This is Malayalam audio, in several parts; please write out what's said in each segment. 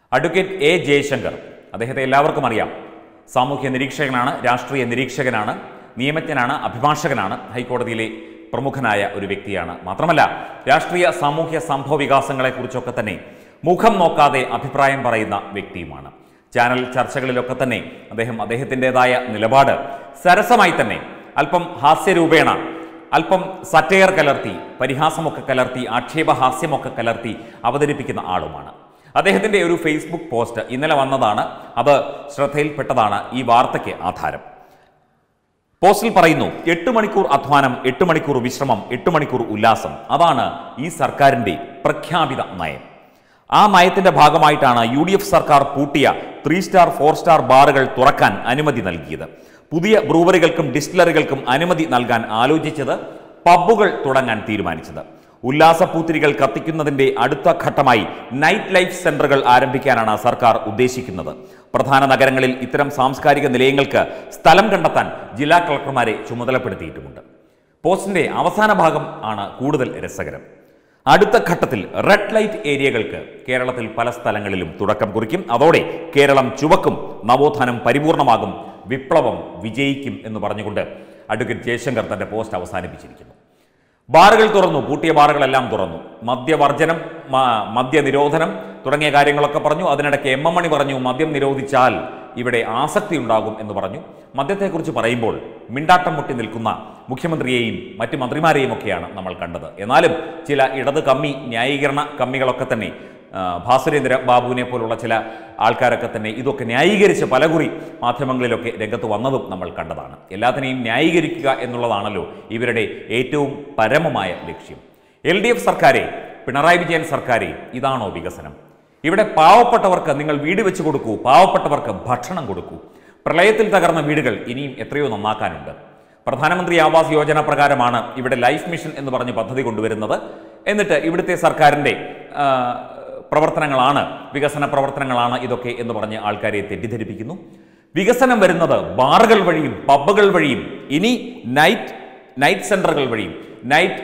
അഡ്വക്കേറ്റ് എ ജയശങ്കർ അദ്ദേഹത്തെ എല്ലാവർക്കും അറിയാം സാമൂഹ്യ നിരീക്ഷകനാണ് രാഷ്ട്രീയ നിരീക്ഷകനാണ് നിയമജ്ഞനാണ് അഭിഭാഷകനാണ് ഹൈക്കോടതിയിലെ പ്രമുഖനായ ഒരു വ്യക്തിയാണ് മാത്രമല്ല രാഷ്ട്രീയ സാമൂഹ്യ സംഭവ വികാസങ്ങളെക്കുറിച്ചൊക്കെ തന്നെ മുഖം നോക്കാതെ അഭിപ്രായം പറയുന്ന വ്യക്തിയുമാണ് ചാനൽ ചർച്ചകളിലൊക്കെ തന്നെ അദ്ദേഹം അദ്ദേഹത്തിൻ്റെതായ നിലപാട് സരസമായി തന്നെ അല്പം ഹാസ്യരൂപേണ അല്പം സറ്റയർ കലർത്തി പരിഹാസമൊക്കെ കലർത്തി ആക്ഷേപഹാസ്യമൊക്കെ കലർത്തി അവതരിപ്പിക്കുന്ന ആളുമാണ് അദ്ദേഹത്തിൻ്റെ ഒരു ഫേസ്ബുക്ക് പോസ്റ്റ് ഇന്നലെ വന്നതാണ് അത് ശ്രദ്ധയിൽപ്പെട്ടതാണ് ഈ വാർത്തയ്ക്ക് ആധാരം പോസ്റ്റിൽ പറയുന്നു എട്ട് മണിക്കൂർ അധ്വാനം എട്ട് മണിക്കൂർ വിശ്രമം എട്ട് മണിക്കൂർ ഉല്ലാസം അതാണ് ഈ സർക്കാരിൻ്റെ പ്രഖ്യാപിത നയം ആ നയത്തിന്റെ ഭാഗമായിട്ടാണ് യു ഡി എഫ് സർക്കാർ പൂട്ടിയ ത്രീ സ്റ്റാർ ഫോർ സ്റ്റാർ ബാറുകൾ തുറക്കാൻ അനുമതി നൽകിയത് പുതിയ ബ്രൂവറികൾക്കും ഡിസ്റ്റിലറികൾക്കും അനുമതി നൽകാൻ ആലോചിച്ചത് പബ്ബുകൾ തുടങ്ങാൻ തീരുമാനിച്ചത് ഉല്ലാസപ്പൂത്തിരികൾ കത്തിക്കുന്നതിന്റെ അടുത്ത ഘട്ടമായി നൈറ്റ് ലൈഫ് സെന്ററുകൾ ആരംഭിക്കാനാണ് സർക്കാർ ഉദ്ദേശിക്കുന്നത് പ്രധാന നഗരങ്ങളിൽ ഇത്തരം സാംസ്കാരിക നിലയങ്ങൾക്ക് സ്ഥലം കണ്ടെത്താൻ ജില്ലാ കളക്ടർമാരെ ചുമതലപ്പെടുത്തിയിട്ടുമുണ്ട് പോസ്റ്റിന്റെ അവസാന ഭാഗം ആണ് കൂടുതൽ രസകരം അടുത്ത ഘട്ടത്തിൽ റെഡ് ലൈറ്റ് ഏരിയകൾക്ക് കേരളത്തിൽ പല സ്ഥലങ്ങളിലും തുടക്കം കുറിക്കും അതോടെ കേരളം ചുവക്കും നവോത്ഥാനം പരിപൂർണമാകും വിപ്ലവം വിജയിക്കും എന്ന് പറഞ്ഞുകൊണ്ട് അഡ്വക്കേറ്റ് ജയശങ്കർ തന്റെ പോസ്റ്റ് അവസാനിപ്പിച്ചിരിക്കുന്നു ബാറുകൾ തുറന്നു പൂട്ടിയ ബാറുകളെല്ലാം തുറന്നു മദ്യവർജനം മ- മദ്യനിരോധനം തുടങ്ങിയ കാര്യങ്ങളൊക്കെ പറഞ്ഞു അതിനിടയ്ക്ക് എം എം മണി പറഞ്ഞു മദ്യം നിരോധിച്ചാൽ ഇവിടെ ആസക്തി ഉണ്ടാകും എന്ന് പറഞ്ഞു മദ്യത്തെക്കുറിച്ച് പറയുമ്പോൾ മിണ്ടാട്ടം മുട്ടി നിൽക്കുന്ന മുഖ്യമന്ത്രിയെയും മറ്റ് മന്ത്രിമാരെയും ഒക്കെയാണ് നമ്മൾ കണ്ടത് എന്നാലും ചില ഇടത് കമ്മി ന്യായീകരണ കമ്മികളൊക്കെ തന്നെ ആ, ഭാസുരേന്ദ്ര ബാബുവിനെ പോലുള്ള ചില ആൾക്കാരൊക്കെ തന്നെ ഇതൊക്കെ ന്യായീകരിച്ച് പലകുറി മാധ്യമങ്ങളിലൊക്കെ രംഗത്ത് വന്നതും നമ്മൾ കണ്ടതാണ് എല്ലാത്തിനെയും ന്യായീകരിക്കുക എന്നുള്ളതാണല്ലോ ഇവരുടെ ഏറ്റവും പരമമായ ലക്ഷ്യം എൽ ഡി എഫ് സർക്കാരെ പിണറായി വിജയൻ സർക്കാരെ ഇതാണോ വികസനം ഇവിടെ പാവപ്പെട്ടവർക്ക് നിങ്ങൾ വീട് വെച്ച് കൊടുക്കൂ പാവപ്പെട്ടവർക്ക് ഭക്ഷണം കൊടുക്കൂ പ്രളയത്തിൽ തകർന്ന വീടുകൾ ഇനിയും എത്രയോ നന്നാക്കാനുണ്ട് പ്രധാനമന്ത്രി ആവാസ് യോജന പ്രകാരമാണ് ഇവിടെ ലൈഫ് മിഷൻ എന്ന് പറഞ്ഞ് പദ്ധതി കൊണ്ടുവരുന്നത് എന്നിട്ട് ഇവിടുത്തെ സർക്കാരിൻ്റെ ആ, പ്രവർത്തനങ്ങളാണ് വികസന പ്രവർത്തനങ്ങളാണ് ഇതൊക്കെ എന്ന് പറഞ്ഞ് ആൾക്കാരെ തെറ്റിദ്ധരിപ്പിക്കുന്നു വികസനം വരുന്നത് ബാറുകൾ വഴിയും പബ്ബുകൾ വഴിയും ഇനി നൈറ്റ് നൈറ്റ് സെന്ററുകൾ വഴിയും നൈറ്റ്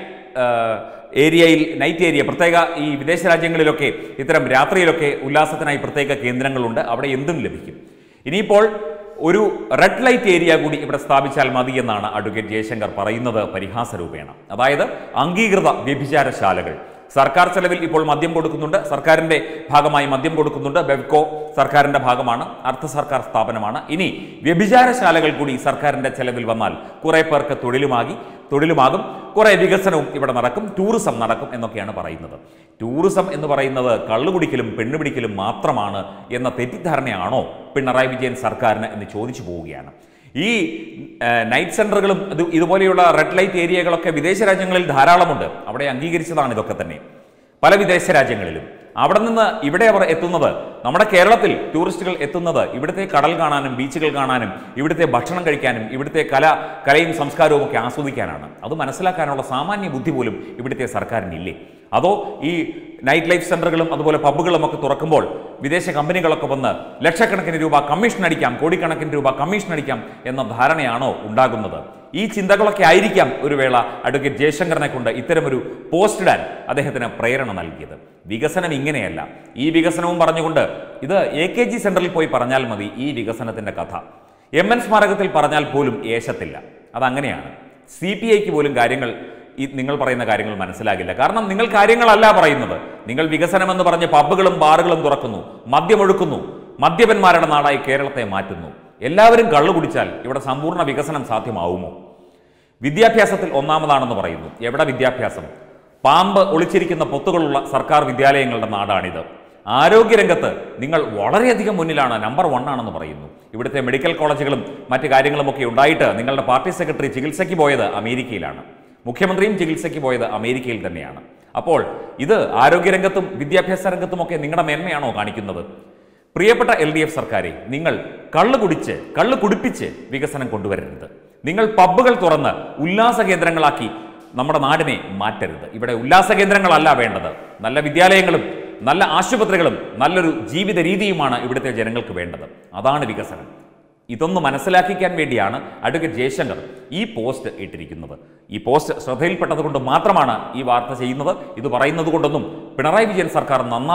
ഏരിയയിൽ നൈറ്റ് ഏരിയ പ്രത്യേക ഈ വിദേശ രാജ്യങ്ങളിലൊക്കെ ഇത്തരം രാത്രിയിലൊക്കെ ഉല്ലാസത്തിനായി പ്രത്യേക കേന്ദ്രങ്ങളുണ്ട് അവിടെ എന്തും ലഭിക്കും ഇനിയിപ്പോൾ ഒരു റെഡ് ലൈറ്റ് ഏരിയ കൂടി ഇവിടെ സ്ഥാപിച്ചാൽ മതി എന്നാണ് അഡ്വക്കേറ്റ് ജയശങ്കർ പറയുന്നത് പരിഹാസ രൂപേണ അതായത് അംഗീകൃത വ്യഭിചാരശാലകൾ സർക്കാർ ചെലവിൽ ഇപ്പോൾ മദ്യം കൊടുക്കുന്നുണ്ട് സർക്കാരിന്റെ ഭാഗമായി മദ്യം കൊടുക്കുന്നുണ്ട് ബെവ്കോ സർക്കാരിന്റെ ഭാഗമാണ് അർദ്ധ സർക്കാർ സ്ഥാപനമാണ് ഇനി വ്യഭിചാരശാലകൾ കൂടി സർക്കാരിന്റെ ചെലവിൽ വന്നാൽ കുറെ പേർക്ക് തൊഴിലുമാകി തൊഴിലുമാകും കുറെ വികസനവും ഇവിടെ നടക്കും ടൂറിസം നടക്കും എന്നൊക്കെയാണ് പറയുന്നത് ടൂറിസം എന്ന് പറയുന്നത് കള്ളുകുടിക്കലും പെണ്ണുപിടിക്കലും മാത്രമാണ് എന്ന തെറ്റിദ്ധാരണയാണോ പിണറായി വിജയൻ സർക്കാരിന് എന്ന് ചോദിച്ചു പോവുകയാണ് ഈ ആ, നൈറ്റ് സെന്ററുകളും ഇത് ഇതുപോലെയുള്ള റെഡ് ലൈറ്റ് ഏരിയകളൊക്കെ വിദേശ രാജ്യങ്ങളിൽ ധാരാളമുണ്ട് അവിടെ അംഗീകരിച്ചതാണ് ഇതൊക്കെ തന്നെ പല വിദേശ രാജ്യങ്ങളിലും അവിടെ നിന്ന് ഇവിടെ അവർ എത്തുന്നത് നമ്മുടെ കേരളത്തിൽ ടൂറിസ്റ്റുകൾ എത്തുന്നത് ഇവിടുത്തെ കടൽ കാണാനും ബീച്ചുകൾ കാണാനും ഇവിടുത്തെ ഭക്ഷണം കഴിക്കാനും ഇവിടുത്തെ കല കലയും സംസ്കാരവും ഒക്കെ ആസ്വദിക്കാനാണ് അത് മനസ്സിലാക്കാനുള്ള സാമാന്യ ബുദ്ധി പോലും ഇവിടുത്തെ സർക്കാരിനില്ലേ അതോ ഈ നൈറ്റ് ലൈഫ് സെന്ററുകളും അതുപോലെ പബ്ബുകളും ഒക്കെ തുറക്കുമ്പോൾ വിദേശ കമ്പനികളൊക്കെ വന്ന് ലക്ഷക്കണക്കിന് രൂപ കമ്മീഷൻ അടിക്കാം കോടിക്കണക്കിന് രൂപ കമ്മീഷൻ അടിക്കാം എന്ന ധാരണയാണോ ഉണ്ടാകുന്നത് ഈ ചിന്തകളൊക്കെ ആയിരിക്കാം ഒരു വേള അഡ്വക്കേറ്റ് ജയശങ്കറിനെ കൊണ്ട് ഇത്തരമൊരു പോസ്റ്റ് ഇടാൻ അദ്ദേഹത്തിന് പ്രേരണ നൽകിയത് വികസനം ഇങ്ങനെയല്ല ഈ വികസനവും പറഞ്ഞുകൊണ്ട് ഇത് എ കെ ജി സെന്ററിൽ പോയി പറഞ്ഞാൽ മതി ഈ വികസനത്തിന്റെ കഥ എം എൻ സ്മാരകത്തിൽ പറഞ്ഞാൽ പോലും ഏശത്തില്ല അതങ്ങനെയാണ് സി പി ഐക്ക് പോലും കാര്യങ്ങൾ ഈ നിങ്ങൾ പറയുന്ന കാര്യങ്ങൾ മനസ്സിലാകില്ല കാരണം നിങ്ങൾ കാര്യങ്ങളല്ല പറയുന്നത് നിങ്ങൾ വികസനം എന്ന് പറഞ്ഞ് പബ്ബുകളും ബാറുകളും തുറക്കുന്നു മദ്യമൊഴുക്കുന്നു മദ്യപന്മാരുടെ നാടായി കേരളത്തെ മാറ്റുന്നു എല്ലാവരും കള്ളു കുടിച്ചാൽ ഇവിടെ സമ്പൂർണ്ണ വികസനം സാധ്യമാവുമോ വിദ്യാഭ്യാസത്തിൽ ഒന്നാമതാണെന്ന് പറയുന്നു എവിടെ വിദ്യാഭ്യാസം പാമ്പ് ഒളിച്ചിരിക്കുന്ന പൊത്തുകളുള്ള സർക്കാർ വിദ്യാലയങ്ങളുടെ നാടാണിത് ആരോഗ്യരംഗത്ത് നിങ്ങൾ വളരെയധികം മുന്നിലാണ് നമ്പർ വൺ ആണെന്ന് പറയുന്നു ഇവിടുത്തെ മെഡിക്കൽ കോളേജുകളും മറ്റു കാര്യങ്ങളുമൊക്കെ ഉണ്ടായിട്ട് നിങ്ങളുടെ പാർട്ടി സെക്രട്ടറി ചികിത്സയ്ക്ക് പോയത് അമേരിക്കയിലാണ് മുഖ്യമന്ത്രിയും ചികിത്സയ്ക്ക് പോയത് അമേരിക്കയിൽ തന്നെയാണ് അപ്പോൾ ഇത് ആരോഗ്യരംഗത്തും വിദ്യാഭ്യാസ രംഗത്തുമൊക്കെ നിങ്ങളുടെ മേന്മയാണോ കാണിക്കുന്നത് പ്രിയപ്പെട്ട എൽ ഡി എഫ് സർക്കാരെ നിങ്ങൾ കള്ള് കുടിച്ച് കള്ള് കുടിപ്പിച്ച് വികസനം കൊണ്ടുവരരുത് നിങ്ങൾ പബ്ബുകൾ തുറന്ന് ഉല്ലാസ കേന്ദ്രങ്ങളാക്കി നമ്മുടെ നാടിനെ മാറ്റരുത് ഇവിടെ ഉല്ലാസ കേന്ദ്രങ്ങളല്ല വേണ്ടത് നല്ല വിദ്യാലയങ്ങളും നല്ല ആശുപത്രികളും നല്ലൊരു ജീവിത രീതിയുമാണ് ഇവിടുത്തെ ജനങ്ങൾക്ക് വേണ്ടത് അതാണ് വികസനം ഇതൊന്ന് മനസ്സിലാക്കിക്കാൻ വേണ്ടിയാണ് അഡ്വക്കേറ്റ് ജയശങ്കർ ഈ പോസ്റ്റ് ഇട്ടിരിക്കുന്നത് ഈ പോസ്റ്റ് ശ്രദ്ധയിൽപ്പെട്ടത് കൊണ്ട് മാത്രമാണ് ഈ വാർത്ത ചെയ്യുന്നത് ഇത് പറയുന്നത് കൊണ്ടൊന്നും പിണറായി വിജയൻ സർക്കാർ നന്നാവും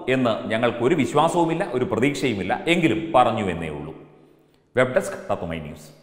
എന്ന് ഞങ്ങൾക്കൊരു വിശ്വാസവുമില്ല ഒരു പ്രതീക്ഷയുമില്ല എങ്കിലും പറഞ്ഞു എന്നേ ഉള്ളൂ വെബ് ഡെസ്ക് തത്വമൈ ന്യൂസ്